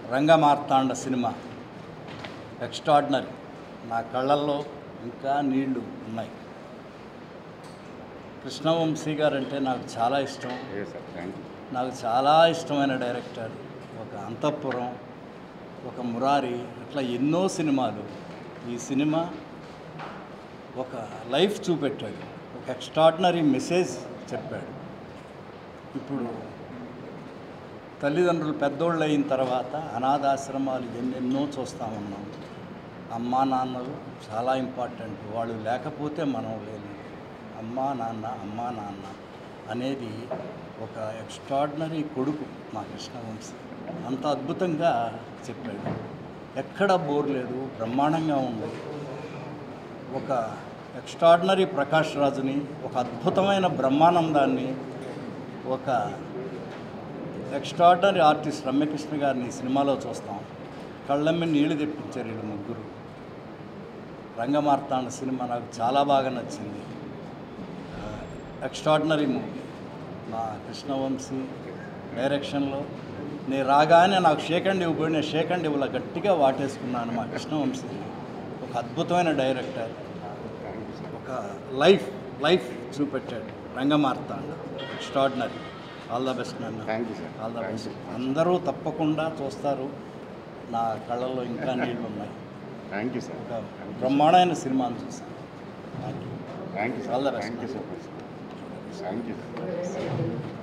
Rangamarthanda cinema extraordinary నా కళ్ళల్లో ఇంకా నీళ్లు ఉన్నాయి కృష్ణవంశీ గారు అంటే నాకు చాలా ఇష్టం ఏ సార్ థ్యాంక్ యూ నాకు చాలా ఇష్టమైన డైరెక్టర్ ఒక అంతఃపురం ఒక మురారి అట్లా ఎన్నో సినిమాలు ఈ సినిమా ఒక లైఫ్ చూపెట్టాడు ఒక ఎక్స్ట్రాడినరీ మెసేజ్ చెప్పాడు ఇప్పుడు తల్లిదండ్రులు పెద్దోళ్ళు అయిన తర్వాత అనాథాశ్రమాలు ఎన్నెన్నో చూస్తూ ఉన్నాం అమ్మా నాన్నలు చాలా ఇంపార్టెంట్ వాళ్ళు లేకపోతే మనం లేదు అమ్మా నాన్న అమ్మా నాన్న అనేది ఒక ఎక్స్ట్రాడినరీ కొడుకు మా కృష్ణవంశీ అంత అద్భుతంగా చెప్పాడు ఎక్కడ బోర్ లేదు బ్రహ్మాండంగా ఉంది ఒక ఎక్స్ట్రాడినరీ ప్రకాష్ రాజుని ఒక అద్భుతమైన బ్రహ్మానందాన్ని ఒక ఎక్స్ట్రాడినరీ ఆర్టిస్ట్ రమ్యకృష్ణ గారిని ఈ సినిమాలో చూస్తాం కళ్ళమ్మి నీళ్లు తెప్పించారు వీళ్ళు ముగ్గురు రంగమార్తాండ సినిమా నాకు చాలా బాగా నచ్చింది ఎక్స్ట్రాడినరీ మూవీ మా కృష్ణవంశీ డైరెక్షన్లో నేను రాగానే నాకు షేకండ్ ఇవ్వబడి నేను షేకండ్ ఇవ్వలా గట్టిగా వాటేసుకున్నాను మా కృష్ణవంశీ ఒక అద్భుతమైన డైరెక్టర్ థ్యాంక్ యూ సార్ ఒక లైఫ్ లైఫ్ చూపెట్టాడు Rangamarthanda extraordinary all the best నాన్న thank you sir all the thank best you అందరూ తప్పకుండా చూస్తారు నా కళ్ళల్లో ఇంకా నీళ్ళు ఉన్నాయి థ్యాంక్ యూ సార్ ఒక బ్రహ్మాండమైన సినిమాను చూసాను thank you thank you All sir the best. Thank you so much thank you